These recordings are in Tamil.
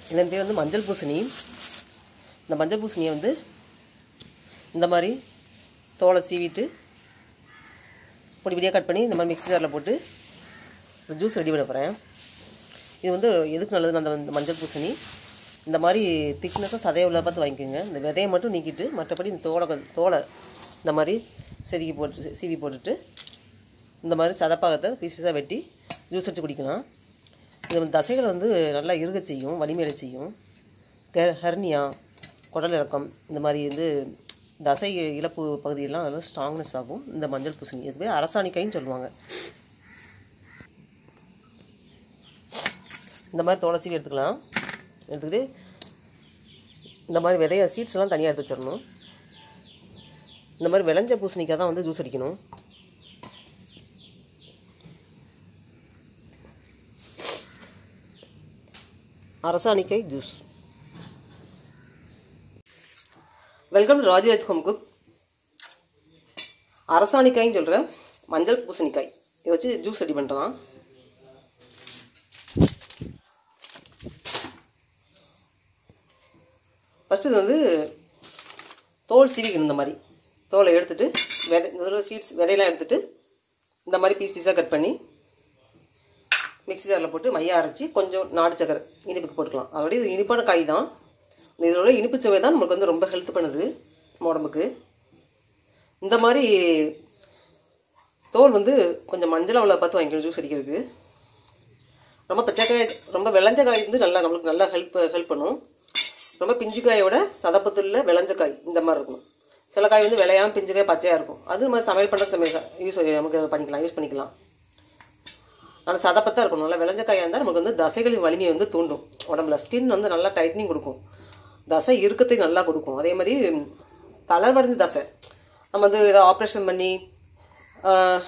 இதன் பேர் வந்து மஞ்சள் பூசணி இந்த மஞ்சள் பூசணியை வந்து இந்த மாதிரி தோலை சீவிட்டு பொடி பொடியாக கட் பண்ணி இந்த மாதிரி மிக்ஸி ஜாரில் போட்டு ஜூஸ் ரெடி பண்ண போகிறேன் இது வந்து எதுக்கு நல்லதுன்னு அந்த இந்த மஞ்சள் பூசணி இந்த மாதிரி திக்னஸாக சதையை உள்ள பார்த்து வாங்கிக்கோங்க இந்த விதையை மட்டும் நீக்கிட்டு மற்றபடி இந்த தோலை கொ- தோலை இந்த மாதிரி செதுக்கி போட்டு சீவி போட்டுட்டு இந்த மாதிரி சதப்பாகத்தை பீஸ் பீஸாக வெட்டி ஜூஸ் வச்சு குடிக்கலாம் இது வந்து தசைகளை வந்து நல்லா இருக செய்யும் வலிமையில செய்யும் ஹெ- ஹெர்னியா குடல் இறக்கம் இந்த மாதிரி வந்து தசை இழப்பு பகுதியெல்லாம் நல்லா ஸ்ட்ராங்னஸ் ஆகும் இந்த மஞ்சள் பூசணி இது பேர் அரசாணிக்காயின்னு சொல்லுவாங்க இந்த மாதிரி தோலை சீவி எடுத்துக்கலாம் எடுத்துக்கிட்டு இந்த மாதிரி விதைய சீட்ஸ் எல்லாம் தனியாக எடுத்து வச்சிடணும் இந்த மாதிரி விளைஞ்ச பூசணிக்காய் தான் வந்து ஜூஸ் அடிக்கணும் அரசாணிக்காய் juice welcome to Rajaved home cook அரசாணிக்காய்ன்னு சொல்கிறேன் மஞ்சள் பூசணிக்காய் இதை வச்சு ஜூஸ் ரெடி பண்ணுறோம் ஃபஸ்ட்டு இது வந்து தோல் சீவிக்கணும் இந்த மாதிரி தோலை எடுத்துட்டு விதை இந்த சீட்ஸ் விதையெல்லாம் எடுத்துட்டு இந்த மாதிரி பீஸ் பீஸாக கட் பண்ணி மிக்ஸி ஜாரில் போட்டு மைய அரைச்சி கொஞ்சம் நாடு சக்கரை இனிப்புக்கு போட்டுக்கலாம் ஆல்ரெடி இது இனிப்பான காய் தான் இதோட இனிப்பு சுவை தான் நமக்கு வந்து ரொம்ப ஹெல்த் பண்ணுது நம்ம உடம்புக்கு இந்த மாதிரி தோல் வந்து கொஞ்சம் மஞ்சள் அவ்வளோ பார்த்து வாங்கிக்கணும் ஜூஸ் அடிக்கிறதுக்கு ரொம்ப பச்சைக்காய் ரொம்ப விளைஞ்ச காய் வந்து நல்லா நம்மளுக்கு நல்லா ஹெல்ப் ஹெல்ப் பண்ணும் ரொம்ப பிஞ்சு காயோட சதப்பத்துல விளைஞ்ச காய் இந்த மாதிரி இருக்கும் சில காய் வந்து விளையாம பிஞ்சு காய் பச்சையாக இருக்கும் அது நம்ம சமையல் பண்ணுற சமையல் யூஸ் நமக்கு பண்ணிக்கலாம் யூஸ் பண்ணிக்கலாம் நல்லா சதப்பத்தான் இருக்கணும் நல்லா விளைஞ்ச காயாக இருந்தால் நமக்கு வந்து தசைகளின் வலிமையை வந்து தூண்டும் உடம்புல ஸ்கின் வந்து நல்லா டைட்னிங் கொடுக்கும் தசை இறுக்கத்தை நல்லா கொடுக்கும் அதே மாதிரி தளர்வடைந்த தசை நம்ம வந்து ஏதோ ஆப்ரேஷன் பண்ணி ஆஹ்,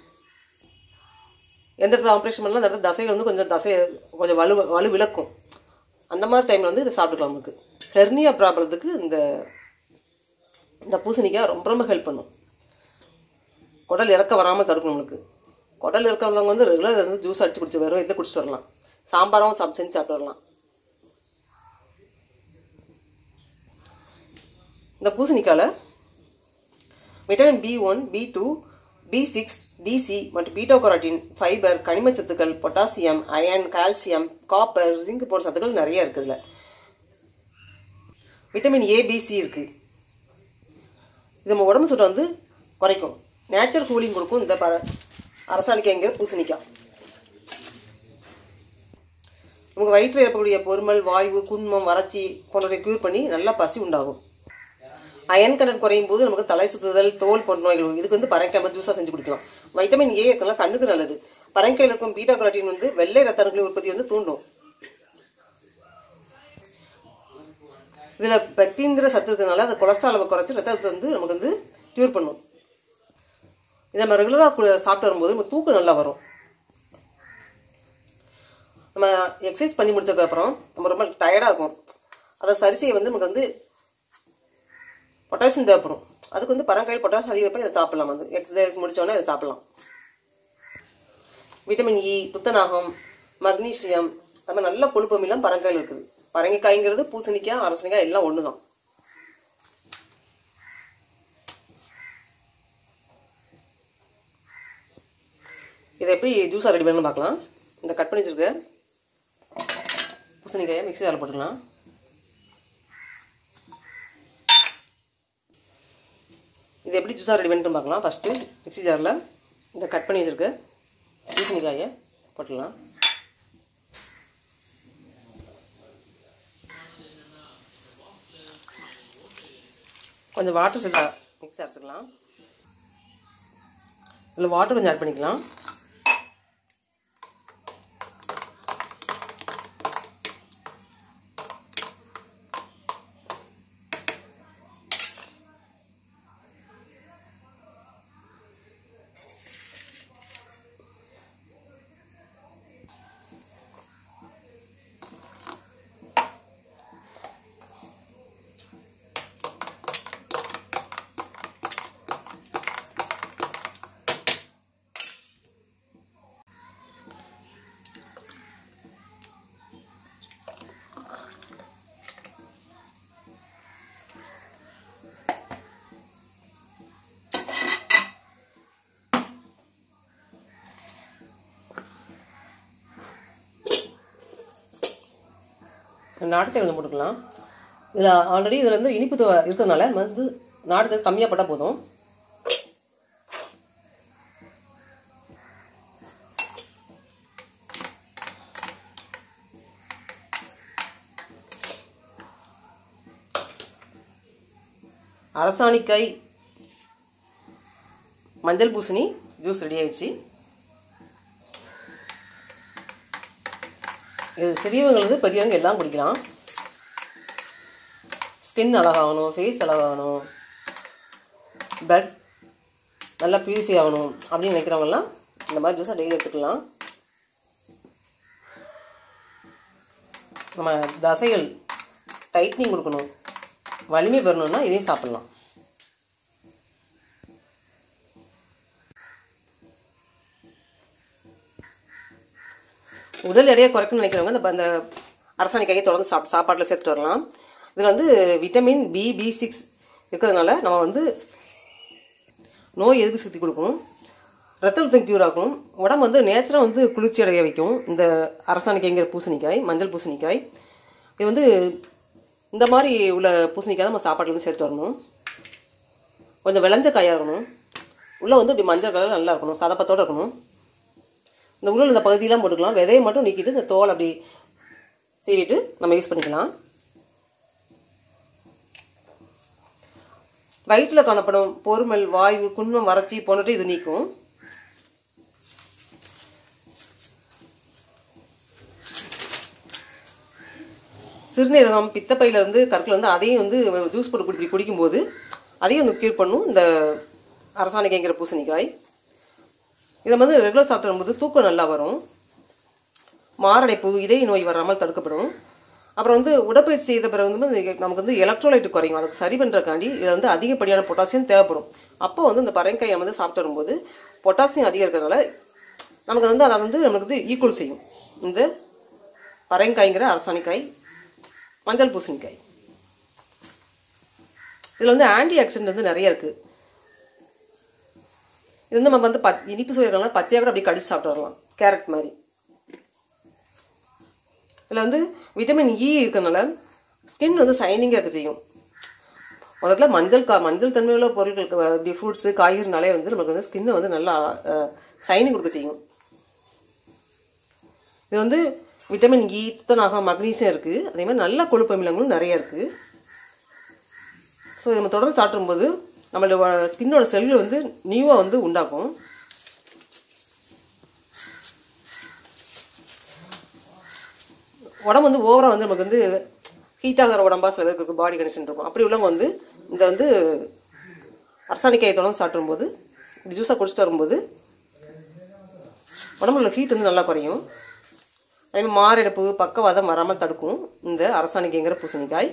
எந்த இடத்துல ஆப்ரேஷன் பண்ணலாம் அந்த இடத்துல தசைகள் வந்து கொஞ்சம் தசை கொஞ்சம் வலு வலு விளக்கும் அந்த மாதிரி டைமில் வந்து இதை சாப்பிட்டுக்கலாம் நமக்கு ஹெர்னியா ப்ராப்ளத்துக்கு இந்த இந்த பூசணிக்காய் ரொம்ப ரொம்ப ஹெல்ப் பண்ணும் குடல் இறக்க வராமல் தடுக்கும் நம்மளுக்கு குடல் இருக்கிறவங்க வந்து ரெகுலர் வந்து ஜூஸ் அடிச்சு குடிச்சு வெறும் இதில் குடிச்சிட்டு வரலாம் சாம்பாரும் சாப்பிட்டு செஞ்சு சாப்பிட்டு வரலாம் இந்த பூசணிக்காயில் vitamin B one B two B six டிசி மற்றும் பீட்டோகராட்டின் ஃபைபர் கனிம சத்துக்கள் potassium iron calcium copper zinc போன்ற சத்துக்கள் நிறைய இருக்குதுல விட்டமின் ஏ பிசி இருக்கு இது நம்ம உடம்பு சூட்டை வந்து குறைக்கும் நேச்சுரல் கூலிங் கொடுக்கும் இந்த பர அரசாணிக்காய்ங்கிற பூசணிக்காய் நமக்கு வயிற்றில் ஏற்படக்கூடிய பொறுமல் வாய்வு குன்மம் வறட்சி போன்றவற்றை க்யூர் பண்ணி நல்லா பசி உண்டாகும் அயன் கண்டென்ட் குறையும் போது நமக்கு தலை சுத்துதல் தோல் போன்ற நோய்கள் வரும். இதுக்கு வந்து பரங்காய் ஜூஸாக செஞ்சு குடிக்கலாம் வைட்டமின் ஏ இருக்கலாம் கண்ணுக்கு நல்லது பரங்காயில் இருக்கும் பீட்டா கரோட்டின் வந்து வெள்ளை ரத்த அணுக்களின் உற்பத்தி வந்து தூண்டும் இதுல பெக்டின்கிற சத்து இருக்கிறதுனால அது கொலஸ்ட்ரால் அளவை குறைச்சி ரத்தத்தை வந்து நமக்கு வந்து க்யூர் பண்ணும் இதை நம்ம ரெகுலராக சாப்பிட்டு வரும்போது நம்ம தூக்கம் நல்லா வரும் நம்ம எக்ஸசைஸ் பண்ணி முடிச்சதுக்கு அப்புறம் நம்ம ரொம்ப டயர்டாக இருக்கும் அதை சரி செய்ய வந்து நமக்கு வந்து பொட்டாசியம் தேவைப்படும் அதுக்கு வந்து பரங்காயில் பொட்டாசியம் அதிகரிப்பா இதை சாப்பிடலாம் வந்து எக்ஸசைஸ் முடிச்சோடனே இதை சாப்பிடலாம் விட்டமின் இ துத்தநாகம் மக்னீசியம் அது மாதிரி நல்ல கொழுப்பமில்லாம் பரங்காயில் இருக்குது பரங்கிக்காய்ங்கிறது பூசணிக்காய் அரசனிக்காய் எல்லாம் ஒன்று தான் இதை எப்படி ஜூஸாக ரெடி பண்ணணும் பார்க்கலாம் இந்த கட் பண்ணி வச்சிருக்க பூசணிக்காயை மிக்ஸி ஜாரில் போட்டுக்கலாம் இது எப்படி ஜூஸாக ரெடி பண்ணிட்டு பார்க்கலாம் ஃபஸ்ட்டு மிக்ஸி ஜாரில் இந்த கட் பண்ணி வச்சுருக்க பூசணிக்காயை போட்டுடலாம் கொஞ்சம் வாட்டர் சேர்த்து மிக்ஸி அரைச்சிக்கலாம் இதில் வாட்டர் கொஞ்சம் ஆட் பண்ணிக்கலாம் நாட்டு சக்கரை கொஞ்சம் போட்டுக்கலாம் இதில் ஆல்ரெடி இதில் வந்து இனிப்பு துவ இருக்கிறதுனால நம்ம வந்து நாட்டு சக்கரை கம்மியாக போட்டால் போதும் அரசாணிக்காய் மஞ்சள் பூசணி ஜூஸ் ரெடி ஆயிடுச்சு இது சிறியவங்களுக்கு பெரியவங்க எல்லாம் குடிக்கலாம் ஸ்கின் அழகாகணும் ஃபேஸ் அழகாகணும் பிளட் நல்லா பியூரிஃபை ஆகணும் அப்படின்னு நினைக்கிறவங்கலாம் இந்த மாதிரி ஜூஸை டெய்லி எடுத்துக்கலாம் நம்ம தசைகள் டைட்னிங் கொடுக்கணும் வலிமை பெறணும்னா இதையும் சாப்பிட்லாம் உடல் எடையை குறைக்கணும்னு நினைக்கிறவங்க இந்த அந்த அரசாணிக்காயை தொடர்ந்து சாப் சாப்பாட்டில் சேர்த்துட்டு வரலாம் இதில் வந்து விட்டமின் பி பி சிக்ஸ் இருக்கிறதுனால நம்ம வந்து நோய் எதிர்ப்பு சக்தி கொடுக்கும் ரத்த அழுத்தம் க்யூர் ஆகும் உடம்பு வந்து நேச்சராக வந்து குளிர்ச்சி அடைய வைக்கும் இந்த அரசாணிக்காய்ங்கிற பூசணிக்காய் மஞ்சள் பூசணிக்காய் இது வந்து இந்த மாதிரி உள்ள பூசணிக்காய் தான் நம்ம சாப்பாட்டில் வந்து சேர்த்து வரணும் கொஞ்சம் விளைஞ்ச காயாக இருக்கணும் உள்ளே வந்து இப்படி மஞ்சள் கலர் நல்லா இருக்கணும் சதப்பத்தோடு இருக்கணும் இந்த உள்ள இந்த பகுதியெலாம் போட்டுக்கலாம் விதையை மட்டும் நீக்கிட்டு இந்த தோல் அப்படி சீவிட்டு நம்ம யூஸ் பண்ணிக்கலாம் வயிற்றில் காணப்படும் பொறுமல் வாயு குன்மம் வறட்சி போன்றவை இது நீக்கும் சிறுநீரகம் பித்தப்பையில இருந்து கற்கள் வந்து அதையும் வந்து ஜூஸ் போட்டு குடி குடிக்கும்போது அதையும் வந்து க்யூர் பண்ணும் இந்த அரசாணிக்காய்ங்கிற பூசணிக்காய் இதை வந்து ரெகுலர் சாப்பிடும்போது தூக்கம் நல்லா வரும் மாரடைப்பு இதய நோய் வராமல் தடுக்கப்படும் அப்புறம் வந்து உடற்பயிற்சி செய்த பிறகு வந்து இந்த நமக்கு வந்து எலக்ட்ரோலைட் குறையும் அதுக்கு சரி பண்ணுறக்காண்டி இதில் வந்து அதிகப்படியான பொட்டாசியம் தேவைப்படும் அப்போ வந்து இந்த பரங்காயை வந்து சாப்பிட்டு வரும்போது பொட்டாசியம் அதிகம் இருக்கிறதுனால நமக்கு வந்து அதை வந்து நமக்கு வந்து ஈக்குவல் செய்யும் இந்த பரங்காய்ங்கிற அரசாணிக்காய் மஞ்சள் பூசணிக்காய் இதில் வந்து ஆன்டி ஆக்சிடென்ட் வந்து நிறைய இருக்குது இது வந்து நம்ம வந்து பச் இனிப்பு சுவைகள்லாம் பச்சையாக கூட அப்படியே கடிச்சு சாப்பிட்டு வரலாம் கேரட் மாதிரி இதில் வந்து விட்டமின் இ இருக்கிறதுனால ஸ்கின் வந்து சைனிங்காக இருக்க செய்யும் முதல்ல மஞ்சள் கா மஞ்சள் தன்மையுள்ள பொருட்களுக்கு இப்படி ஃப்ரூட்ஸு காய்கறினாலே வந்து நமக்கு வந்து ஸ்கின்னை வந்து நல்லா சைனிங் கொடுக்க செய்யும் இது வந்து விட்டமின் இ துத்தநாகம் மக்னீசியம் இருக்குது அதே மாதிரி நல்ல கொழுப்பு அமிலங்களும் நிறைய இருக்குது ஸோ நம்ம தொடர்ந்து சாப்பிடும்போது நம்மளோட ஸ்கின்னோட செல்கள் வந்து நியூவாக வந்து உண்டாக்கும் உடம்பு வந்து ஓவராக வந்து நமக்கு வந்து ஹீட் ஆகிற உடம்பா சில பேருக்கு பாடி கண்டிஷன் இருக்கும் அப்படி உள்ளவங்க வந்து இந்த வந்து அரசாணிக்காயை தொடர்ந்து சாப்பிடும்போது இப்படி ஜூஸாக குடிச்சிட்டு வரும்போது உடம்புல ஹீட் வந்து நல்லா குறையும் அதே மாதிரி மாரடைப்பு பக்கவாதம் வராமல் தடுக்கும் இந்த அரசாணிக்காய்ங்கிற பூசணிக்காய்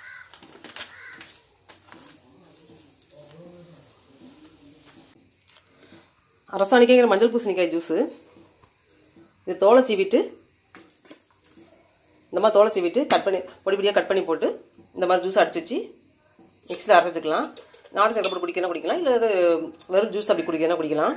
அரசாணிக்காய்ங்கிற மஞ்சள் பூசணிக்காய் ஜூஸு இது தோலை சீவிட்டு இந்த மாதிரி தோலை சீவிட்டு கட் பண்ணி பொடி பொடியாக கட் பண்ணி போட்டு இந்த மாதிரி ஜூஸ் அடிச்சு வச்சு மிக்ஸியில் அரைச்சி வச்சுக்கலாம் நாட்டு சக்கரை போட்டு குடிக்கணும் குடிக்கலாம் இல்லை அது வெறும் ஜூஸ் அப்படி குடிக்கணும் குடிக்கலாம்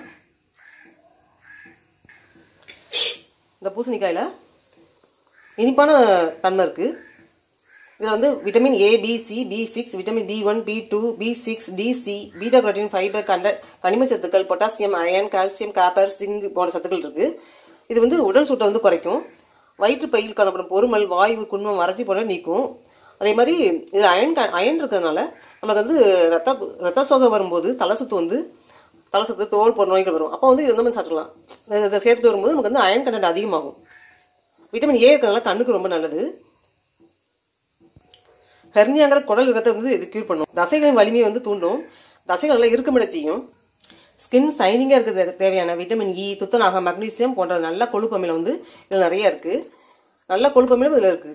இந்த பூசணிக்காயில் இனிப்பான தன்மை இருக்குது இதில் வந்து vitamin A B C B six vitamin B one B two B six டிசி பீட்டா குரோட்டின் ஃபைபர் கண்ட கனிம சத்துக்கள் potassium iron calcium copper zinc போன்ற சத்துக்கள் இருக்குது இது வந்து உடல் சூட்டை வந்து குறைக்கும் வயிற்று பையில் காணப்படும் பொறுமல் வாயு குன்மம் வறட்சி போன்ற நீக்கும் அதே மாதிரி இதில் அயன் அயன் இருக்கிறதுனால நமக்கு வந்து ரத்த ரத்த சோகை வரும்போது தலை சுத்து வந்து தலை சுத்து தோல் போன்ற நோய்கள் வரும் அப்போ வந்து இந்த மாதிரி சாப்பிட்டுக்கலாம் இதை- இதை சேர்த்துட்டு வரும்போது நமக்கு வந்து அயன் கண்டென்ட் அதிகமாகும் விட்டமின் ஏ இருக்கிறதுனால கண்ணுக்கு ரொம்ப நல்லது ஹெர்னியாங்கிற குடல் இரத்தை வந்து இது க்யூர் பண்ணும் தசைகளின் வலிமையை வந்து தூண்டும் தசைகள் நல்லா இறுக்கமிட செய்யும் ஸ்கின் சைனிங்காக இருக்கிறது தேவையான விட்டமின் இ துத்தநாகம் மக்னீசியம் போன்ற நல்ல கொழுப்பு அமிலம் வந்து இதில் நிறைய இருக்குது நல்ல கொழுப்பு அமிலம் இதில் இருக்குது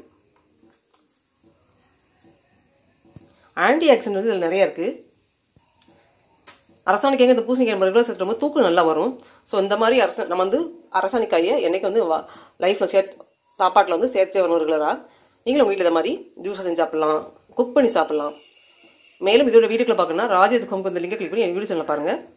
ஆன்டி ஆக்சிடென்ட் வந்து இதில் நிறைய இருக்குது அரசாணிக்காய்ங்க இந்த பூசணிக்காய் நம்ம ரெகுலர் சேர்த்தும் தூக்கம் நல்லா வரும் ஸோ இந்த மாதிரி அரச நம்ம வந்து அரசாணிக்காயை என்னைக்கு வந்து லைஃப்பில் சேர் சாப்பாட்டில் வந்து சேர்த்தே வரணும் ரெகுலராக நீங்களும் உங்கள் வீட்டில் இந்த மாதிரி ஜூஸை செஞ்சு சாப்பிட்லாம் குக் பண்ணி சாப்பிட்லாம் மேலும் இதோட வீடியோக்களை பார்க்கணும்னா ராஜேது கொம்பு இந்த லிங்கை கிளிக் பண்ணி என் வீடியோ சேனல் பாருங்கள்